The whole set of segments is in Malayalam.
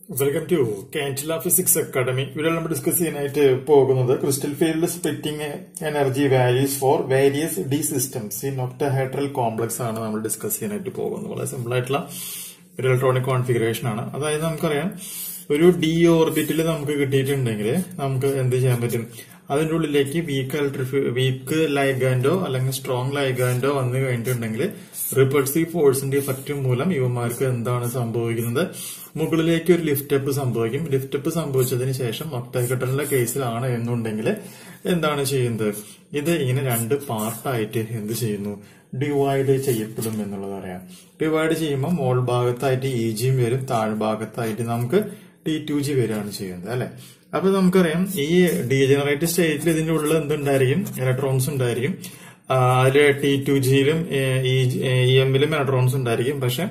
വെൽക്കം ടു കാൻറ്റില ഫിസിക്സ് അക്കാഡമി ഇവിടെ നമ്മൾ ഡിസ്കസ് ചെയ്യാനായിട്ട് പോകുന്നത് crystal field splitting energy values for various D systems in octahedral complex ആണ് നമ്മൾ ഡിസ്കസ് ചെയ്യാനായിട്ട് പോകുന്നത് വളരെ സിമ്പിൾ ആയിട്ടുള്ള ഒരു ഇലക്ട്രോണിക് കോൺഫിഗറേഷൻ ആണ് അതായത് നമുക്കറിയാം ഒരു ഡി ഓർബിറ്റിൽ നമുക്ക് കിട്ടിയിട്ടുണ്ടെങ്കിൽ നമുക്ക് എന്ത് ചെയ്യാൻ പറ്റും അതിന്റെ ഉള്ളിലേക്ക് വീക്ക് ഇലക്ട്രിഫി വീക്ക് ലൈഗാൻഡോ അല്ലെങ്കിൽ സ്ട്രോങ് ലൈഗാൻഡോ വന്നു കഴിഞ്ഞിട്ടുണ്ടെങ്കിൽ റിപ്പൾസീവ് ഫോഴ്സിന്റെ ഇഫക്റ്റ് മൂലം ഇവന്മാർക്ക് എന്താണ് സംഭവിക്കുന്നത് മുകളിലേക്ക് ഒരു ലിഫ്റ്റ് അപ്പ് സംഭവിക്കും ലിഫ്റ്റ് അപ്പ് സംഭവിച്ചതിന് ശേഷം ഒക്ടൈക്കട്ടലിന്റെ കേസിലാണ് എന്നുണ്ടെങ്കിൽ എന്താണ് ചെയ്യുന്നത് ഇത് ഇങ്ങനെ രണ്ട് പാർട്ടായിട്ട് എന്ത് ചെയ്യുന്നു ഡിവൈഡ് ചെയ്യപ്പെടും എന്നുള്ളത് പറയാം ഡിവൈഡ് ചെയ്യുമ്പോൾ മോൾ ഭാഗത്തായിട്ട് ഇ ജിയും വരും താഴ്ഭാഗത്തായിട്ട് നമുക്ക് ടി ടു ജി വരികയാണ് ചെയ്യുന്നത് അല്ലെ അപ്പൊ നമുക്കറിയാം ഈ ഡീജനറേറ്റ് സ്റ്റേറ്റിൽ ഇതിന്റെ ഉള്ളിൽ എന്തുണ്ടായിരിക്കും ഇലക്ട്രോൺസ് ഉണ്ടായിരിക്കും അതില് ടി ടു ജിയിലും ഇ എമ്മിലും ഇലക്ട്രോൺസ് ഉണ്ടായിരിക്കും പക്ഷെ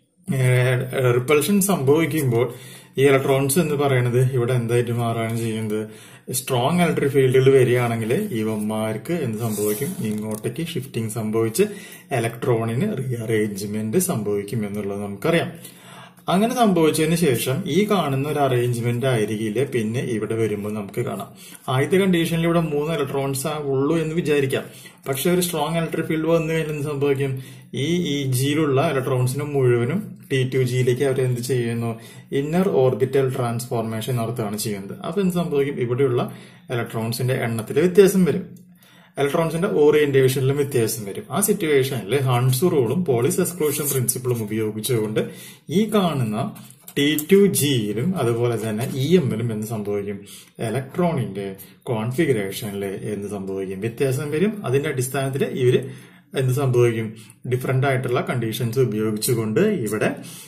റിപ്പൾഷൻ സംഭവിക്കുമ്പോൾ ഈ ഇലക്ട്രോൺസ് എന്ന് പറയുന്നത് ഇവിടെ എന്തായിട്ട് മാറാണ് ചെയ്യുന്നത് സ്ട്രോങ് ഇലക്ട്രിക് ഫീൽഡുകൾ വരികയാണെങ്കിൽ ഇവന്മാർക്ക് എന്ത് സംഭവിക്കും ഇങ്ങോട്ടേക്ക് ഷിഫ്റ്റിംഗ് സംഭവിച്ച് ഇലക്ട്രോണിന് റീഅറേഞ്ച്മെന്റ് സംഭവിക്കും എന്നുള്ളത് നമുക്കറിയാം അങ്ങനെ സംഭവിച്ചതിന് ശേഷം ഈ കാണുന്ന ഒരു അറേഞ്ച്മെന്റ് ആയിരിക്കില്ല പിന്നെ ഇവിടെ വരുമ്പോൾ നമുക്ക് കാണാം ആദ്യത്തെ കണ്ടീഷനിൽ ഇവിടെ മൂന്ന് ഇലക്ട്രോൺസ് ഉള്ളൂ എന്ന് വിചാരിക്കാം പക്ഷെ ഒരു സ്ട്രോങ് ഇലക്ട്രിക് ഫീൽഡ് വന്നു കഴിഞ്ഞാൽ എന്ത് സംഭവിക്കും ഈ ഇ ജിയിലുള്ള ഇലക്ട്രോൺസിന് മുഴുവനും ടി ടു ജിയിലേക്ക് അവർ എന്ത് ചെയ്യുന്നു ഇന്നർ ഓർബിറ്റൽ ട്രാൻസ്ഫോർമേഷൻ നടത്തുകയാണ് ചെയ്യുന്നത് അപ്പൊ എന്ത് സംഭവിക്കും ഇവിടെയുള്ള ഇലക്ട്രോൺസിന്റെ എണ്ണത്തിൽ വ്യത്യാസം വരും ഇലക്ട്രോൺസിന്റെ ഓറിയന്റേഷനിലും വ്യത്യാസം വരും ആ സിറ്റുവേഷനിൽ ഹൺസ് റൂളും പോളിസ് എക്സ്ക്ലൂഷൻ പ്രിൻസിപ്പിളും ഉപയോഗിച്ചുകൊണ്ട് ഈ കാണുന്ന ടി ടു ജിയിലും അതുപോലെ തന്നെ ഇ എമ്മിലും എന്ത് സംഭവിക്കും ഇലക്ട്രോണിന്റെ കോൺഫിഗറേഷനിൽ എന്ത് സംഭവിക്കും വ്യത്യാസം വരും അതിന്റെ അടിസ്ഥാനത്തിൽ ഇവര് എന്ത് സംഭവിക്കും ഡിഫറെന്റ് ആയിട്ടുള്ള കണ്ടീഷൻസ് ഉപയോഗിച്ചുകൊണ്ട് ഇവിടെ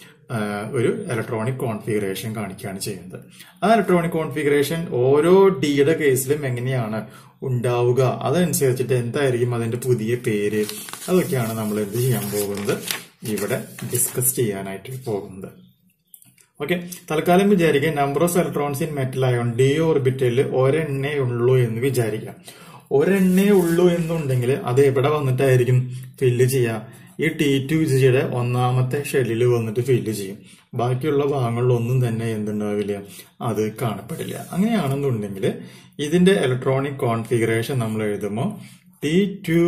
ഒരു ഇലക്ട്രോണിക് കോൺഫിഗറേഷൻ കാണിക്കുകയാണ് ചെയ്യുന്നത് ആ ഇലക്ട്രോണിക് കോൺഫിഗറേഷൻ ഓരോ ഡിയുടെ കേസിലും എങ്ങനെയാണ് ഉണ്ടാവുക അതനുസരിച്ചിട്ട് എന്തായിരിക്കും അതിന്റെ പുതിയ പേര് അതൊക്കെയാണ് നമ്മൾ എന്ത് ചെയ്യാൻ പോകുന്നത് ഇവിടെ ഡിസ്കസ് ചെയ്യാനായിട്ട് പോകുന്നത് ഓക്കെ തൽക്കാലം വിചാരിക്കുക number of electrons in metal ion D ഓർബിറ്റലിൽ ഒരെണ്ണേ ഉള്ളൂ എന്ന് വിചാരിക്കാം ഒരെണ്ണേ ഉള്ളൂ എന്നുണ്ടെങ്കിൽ അത് എവിടെ വന്നിട്ടായിരിക്കും ഫില്ല് ചെയ്യുക ഈ ടി ടു ജിയുടെ ഒന്നാമത്തെ ഷെല്ലിൽ വന്നിട്ട് ഫില്ല് ചെയ്യും ബാക്കിയുള്ള ഭാഗങ്ങളിലൊന്നും തന്നെ എന്തുണ്ടാവില്ല അത് കാണപ്പെടില്ല അങ്ങനെയാണെന്നുണ്ടെങ്കിൽ ഇതിന്റെ ഇലക്ട്രോണിക് കോൺഫിഗറേഷൻ നമ്മൾ എഴുതുമ്പോൾ ടി ടു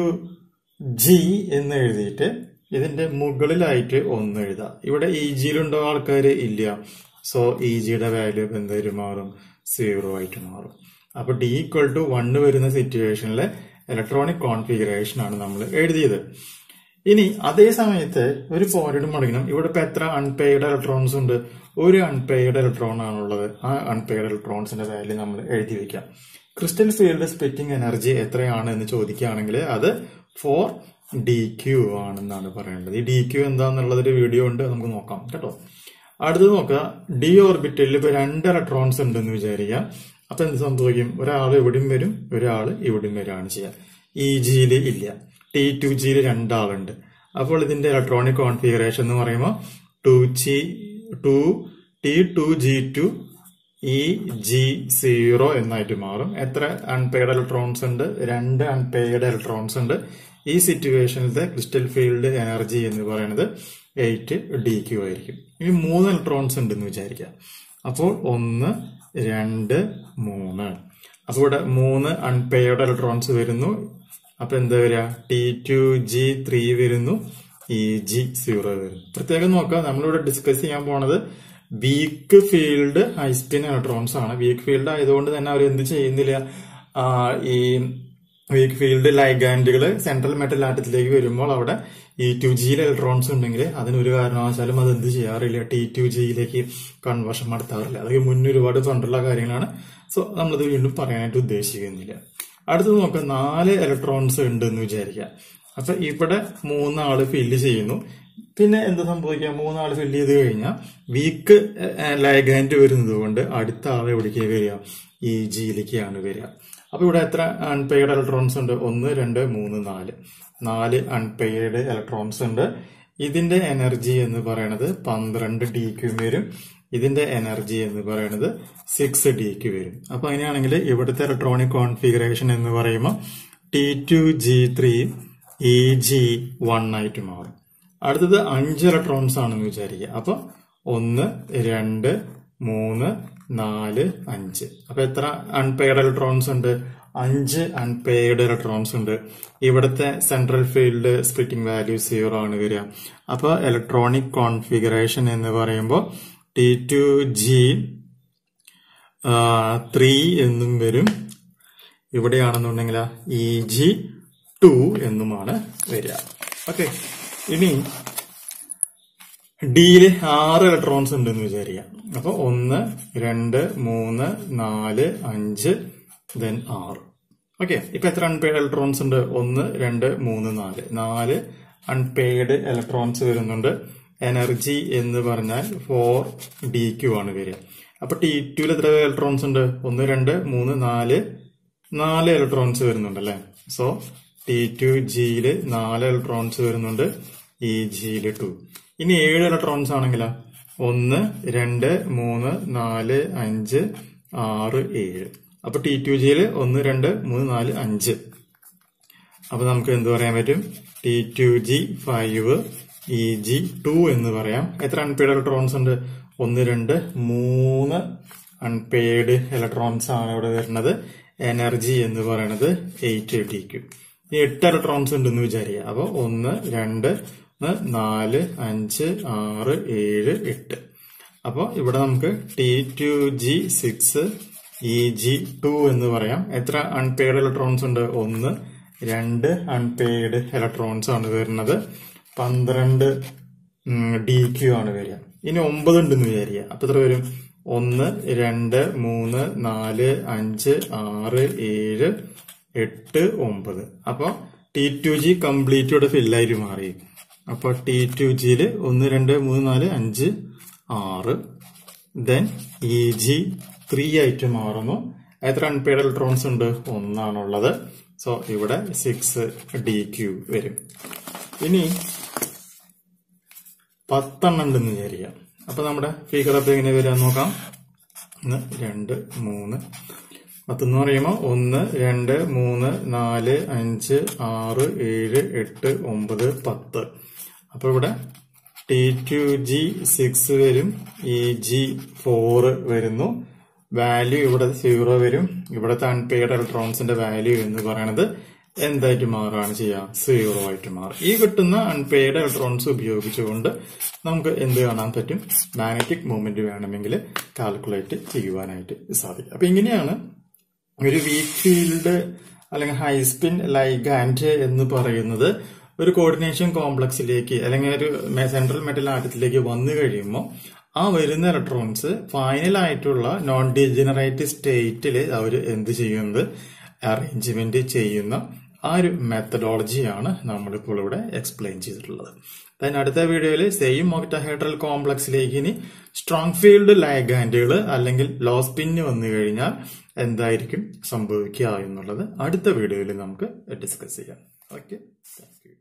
ജി എന്ന് എഴുതിയിട്ട് ഇതിന്റെ മുകളിലായിട്ട് ഒന്ന് എഴുതാം ഇവിടെ ഇ ജിയിലുണ്ടോ ആൾക്കാർ ഇല്ല സോ ഇ ജിയുടെ വാല്യൂ എന്തായാലും മാറും സീറോ ആയിട്ട് മാറും അപ്പൊ ഡി ഈക്വൽ ടു വണ്ണ് വരുന്ന സിറ്റുവേഷനിലെ ഇലക്ട്രോണിക് കോൺഫിഗറേഷൻ ആണ് നമ്മൾ എഴുതിയത് ഇനി അതേ സമയത്ത് ഒരു പോയിന്റ് മടങ്ങണം ഇവിടെ ഇപ്പൊ എത്ര അൺപെയ്ഡ് ഇലക്ട്രോൺസ് ഉണ്ട് ഒരു അൺപെയ്ഡ് ഇലക്ട്രോൺ ആണുള്ളത് ആ അൺപെയ്ഡ് ഇലക്ട്രോൺസിന്റെ വാല്യൂ നമ്മൾ എഴുതി വെക്കാം ക്രിസ്റ്റൽ ഫീൽഡ് സ്പ്ലിറ്റിംഗ് എനർജി എത്രയാണ് എന്ന് ചോദിക്കുകയാണെങ്കിൽ അത് ഫോർ ഡി ക്യൂ ആണെന്നാണ് പറയേണ്ടത് ഈ ഡി ക്യൂ എന്താന്നുള്ളതൊരു വീഡിയോ ഉണ്ട് നമുക്ക് നോക്കാം കേട്ടോ അടുത്തത് നോക്കുക ഡി ഓർബിറ്റലിൽ ഇപ്പൊ രണ്ട് ഇലക്ട്രോൺസ് ഉണ്ടെന്ന് വിചാരിക്കാം അപ്പൊ എന്ത് സംഭവിക്കും ഒരാൾ ഇവിടെയും വരും ഒരാൾ ഇവിടെയും വരികയാണ് ചെയ്യുക ഇ ജിയിൽ ഇല്ല ടി ടു ജിയിൽ രണ്ടാളുണ്ട് അപ്പോൾ ഇതിന്റെ ഇലക്ട്രോണിക് കോൺഫിഗറേഷൻ എന്ന് പറയുമ്പോൾ two G two T two G two E G zero എന്നായിട്ട് മാറും എത്ര അൺപെയ്ഡ് ഇലക്ട്രോൺസ് ഉണ്ട് രണ്ട് അൺപെയ്ഡ് ഇലക്ട്രോൺസ് ഉണ്ട് ഈ സിറ്റുവേഷനിലത്തെ ക്രിസ്റ്റൽ ഫീൽഡ് എനർജി എന്ന് പറയുന്നത് എയ്റ്റ് ഡി ക്യു ആയിരിക്കും ഇനി മൂന്ന് ഇലക്ട്രോൺസ് ഉണ്ടെന്ന് വിചാരിക്കാം അപ്പോൾ ഒന്ന് രണ്ട് മൂന്ന് അപ്പൊ ഇവിടെ മൂന്ന് അൺപെയ്ഡ് ഇലക്ട്രോൺസ് വരുന്നു അപ്പൊ എന്താ വരിക ടി ടു ജി ത്രീ വരുന്നു ഇ ജി സീറോ വരുന്നു പ്രത്യേകം നോക്കുക നമ്മളിവിടെ ഡിസ്കസ് ചെയ്യാൻ പോണത് വീക്ക് ഫീൽഡ് ഹൈസ്പിൻ ഇലക്ട്രോൺസ് ആണ് വീക്ക് ഫീൽഡ് ആയതുകൊണ്ട് തന്നെ അവർ എന്ത് ചെയ്യുന്നില്ല ഈ വീക്ക് ഫീൽഡ് ലൈഗാൻഡുകൾ സെൻട്രൽ മെറ്റൽ ആറ്റത്തിലേക്ക് വരുമ്പോൾ അവിടെ ഈ ടു ജിയിൽ ഇലക്ട്രോൺസ് ഉണ്ടെങ്കിൽ അതിനൊരു കാരണവശാലും അത് എന്ത് ചെയ്യാറില്ല ടി ടു ജിയിലേക്ക് കൺവേർഷൻ നടത്താറില്ല അതൊക്കെ മുന്നേ ഒരുപാട് പണ്ടുള്ള കാര്യങ്ങളാണ് സോ നമ്മളത് വീണ്ടും പറയാനായിട്ട് ഉദ്ദേശിക്കുന്നില്ല അടുത്തത് നോക്കാം നാല് ഇലക്ട്രോൺസ് ഉണ്ട് എന്ന് വിചാരിക്കാം അപ്പൊ ഇവിടെ മൂന്നാള് ഫില്ല് ചെയ്യുന്നു പിന്നെ എന്ത് സംഭവിക്കാം മൂന്നാള് ഫില്ല് ചെയ്ത് കഴിഞ്ഞാൽ വീക്ക് ലൈഗാൻഡ് വരുന്നത് കൊണ്ട് അടുത്ത ആൾ എവിടേക്ക് വരിക ഈ ജിയിലേക്കാണ് വരിക അപ്പൊ ഇവിടെ എത്ര അൺപെയ്ഡ് ഇലക്ട്രോൺസ് ഉണ്ട് ഒന്ന് രണ്ട് മൂന്ന് നാല് നാല് അൺപെയ്ഡ് ഇലക്ട്രോൺസ് ഉണ്ട് ഇതിന്റെ എനർജി എന്ന് പറയുന്നത് പന്ത്രണ്ട് ഡി ക്യു വരും ഇതിന്റെ എനർജി എന്ന് പറയുന്നത് സിക്സ് ഡിക്ക് വരും അപ്പൊ അങ്ങനെയാണെങ്കിൽ ഇവിടുത്തെ ഇലക്ട്രോണിക് കോൺഫിഗറേഷൻ എന്ന് പറയുമ്പോൾ T two G three E G one ആയിട്ട് മാറും അടുത്തത് അഞ്ച് ഇലക്ട്രോൺസ് ആണെന്ന് വിചാരിക്കുക അപ്പൊ ഒന്ന് രണ്ട് മൂന്ന് നാല് അഞ്ച് അപ്പൊ എത്ര അൺപെയ്ഡ് ഇലക്ട്രോൺസ് ഉണ്ട് അഞ്ച് അൺപെയ്ഡ് ഇലക്ട്രോൺസ് ഉണ്ട് ഇവിടുത്തെ central field splitting value zero ആണ് വരിക അപ്പൊ ഇലക്ട്രോണിക് കോൺഫിഗറേഷൻ എന്ന് പറയുമ്പോൾ ടി ടു ജി ത്രീ എന്നും വരും ഇവിടെയാണെന്നുണ്ടെങ്കിൽ ഇ ജി ടു എന്നുമാണ് വരിക ഓക്കെ ഇനി ഡിയില് ആറ് ഇലക്ട്രോൺസ് ഉണ്ടെന്ന് വിചാരിക്കാം അപ്പൊ ഒന്ന് രണ്ട് മൂന്ന് നാല് അഞ്ച് ദെൻ ആറ് ഓക്കെ ഇപ്പൊ എത്ര അൺപെയ്ഡ് ഇലക്ട്രോൺസ് ഉണ്ട് ഒന്ന് രണ്ട് മൂന്ന് നാല് നാല് അൺപെയ്ഡ് ഇലക്ട്രോൺസ് വരുന്നുണ്ട് എനർജി എന്ന് പറഞ്ഞാൽ ഫോർ ഡി ക്യു ആണ് വരിക അപ്പൊ ടി ടുവിൽ എത്ര ഇലക്ട്രോൺസ് ഉണ്ട് ഒന്ന് രണ്ട് മൂന്ന് നാല് നാല് ഇലക്ട്രോൺസ് വരുന്നുണ്ട് അല്ലെ സോ ടി ടു ജിയില് നാല് ഇലക്ട്രോൺസ് വരുന്നുണ്ട് ഇ ജിയില് ടു ഇനി ഏഴ് ഇലക്ട്രോൺസ് ആണെങ്കിലോ ഒന്ന് രണ്ട് മൂന്ന് നാല് അഞ്ച് ആറ് ഏഴ് അപ്പൊ ടി ടു ജിയില് ഒന്ന് രണ്ട് മൂന്ന് നാല് അഞ്ച് അപ്പൊ നമുക്ക് എന്ത് പറയാൻ പറ്റും T two G five E G two എന്ന് പറയാം എത്ര അൺപെയ്ഡ് ഇലക്ട്രോൺസ് ഉണ്ട് ഒന്ന് രണ്ട് മൂന്ന് അൺപെയ്ഡ് ഇലക്ട്രോൺസ് ആണ് ഇവിടെ വരുന്നത് എനർജി എന്ന് പറയുന്നത് എയ്റ്റ് ഡി ക്യു ഇനി എട്ട് ഇലക്ട്രോൺസ് ഉണ്ടെന്ന് വിചാരിക്കുക അപ്പൊ ഒന്ന് രണ്ട് മൂന്ന് നാല് അഞ്ച് ആറ് ഏഴ് എട്ട് അപ്പോൾ ഇവിടെ നമുക്ക് T two G six E G two എന്ന് പറയാം എത്ര അൺപെയ്ഡ് ഇലക്ട്രോൺസ് ഉണ്ട് ഒന്ന് രണ്ട് അൺപെയ്ഡ് ഇലക്ട്രോൺസ് ആണ് വരുന്നത് പന്ത്രണ്ട് ഡി ക്യു ആണ് വരിക ഇനി ഒമ്പത് ഉണ്ടെന്ന് വിചാരിക്കുക അപ്പൊ എത്ര വരും ഒന്ന് രണ്ട് മൂന്ന് നാല് അഞ്ച് ആറ് ഏഴ് എട്ട് ഒമ്പത് അപ്പൊ ടി ടു ജി കംപ്ലീറ്റ് ഇവിടെ ഫില്ലായിട്ട് മാറി അപ്പൊ ടി ടു ജിയില് ഒന്ന് രണ്ട് മൂന്ന് നാല് അഞ്ച് ആറ് ദെൻ ഇ ജി ത്രീ ആയിട്ട് മാറുന്നു എത്ര അൺപെയ്ഡ് ഇലക്ട്രോൺസ് ഉണ്ട് ഒന്നാണുള്ളത് സോ ഇവിടെ സിക്സ് ഡി ക്യു വരും ഇനി പത്തെണ്ണം ഉണ്ടെന്ന് വിചാരിക്കാം അപ്പൊ നമ്മുടെ ഫിഗർ അപ്പ് എങ്ങനെ വരിക നോക്കാം ഒന്ന് രണ്ട് മൂന്ന് പത്തെന്ന് പറയുമ്പോൾ ഒന്ന് രണ്ട് മൂന്ന് നാല് അഞ്ച് ആറ് ഏഴ് എട്ട് ഒമ്പത് പത്ത് അപ്പൊ ഇവിടെ ടി ടു ജി സിക്സ് വരും ഇ ജി ഫോറ് വരുന്നു വാല്യൂ ഇവിടെ സീറോ വരും ഇവിടുത്തെ അൺപെയ്ഡ് ഇലക്ട്രോൺസിന്റെ വാല്യൂ എന്ന് പറയുന്നത് എന്തായിട്ട് മാറുകയാണ് ചെയ്യുക സീറോ ആയിട്ട് മാറും ഈ കിട്ടുന്ന അൺപെയ്ഡ് ഇലക്ട്രോൺസ് ഉപയോഗിച്ചുകൊണ്ട് നമുക്ക് എന്ത് കാണാൻ പറ്റും മാഗ്നറ്റിക് മൂവ്മെന്റ് വേണമെങ്കിൽ കാൽക്കുലേറ്റ് ചെയ്യുവാനായിട്ട് സാധിക്കും അപ്പൊ ഇങ്ങനെയാണ് ഒരു വീക്ക് ഫീൽഡ് അല്ലെങ്കിൽ ഹൈസ്പിൻ ലൈഗാൻഡ് എന്ന് പറയുന്നത് ഒരു കോർഡിനേഷൻ കോംപ്ലക്സിലേക്ക് അല്ലെങ്കിൽ ഒരു സെൻട്രൽ മെറ്റൽ ആറ്റത്തിലേക്ക് വന്നു കഴിയുമ്പോൾ ആ വരുന്ന ഇലക്ട്രോൺസ് ഫൈനൽ ആയിട്ടുള്ള നോൺ ഡിജനറേറ്റ് സ്റ്റേറ്റിൽ അവർ എന്ത് ചെയ്യുന്നത് അറേഞ്ച്മെന്റ് ചെയ്യുന്ന ആ ഒരു മെത്തഡോളജിയാണ് നമ്മളിപ്പോൾ ഇവിടെ എക്സ്പ്ലെയിൻ ചെയ്തിട്ടുള്ളത് ദെൻ അടുത്ത വീഡിയോയിൽ സെയിം ഒക്ടഹൈഡ്രൽ കോംപ്ലക്സിലേക്ക് ഇനി സ്ട്രോങ് ഫീൽഡ് ലൈഗാൻഡുകൾ അല്ലെങ്കിൽ ലോ സ്പിന്ന് വന്നു കഴിഞ്ഞാൽ എന്തായിരിക്കും സംഭവിക്കുക എന്നുള്ളത് അടുത്ത വീഡിയോയിൽ നമുക്ക് ഡിസ്കസ് ചെയ്യാം ഓക്കെ താങ്ക് യു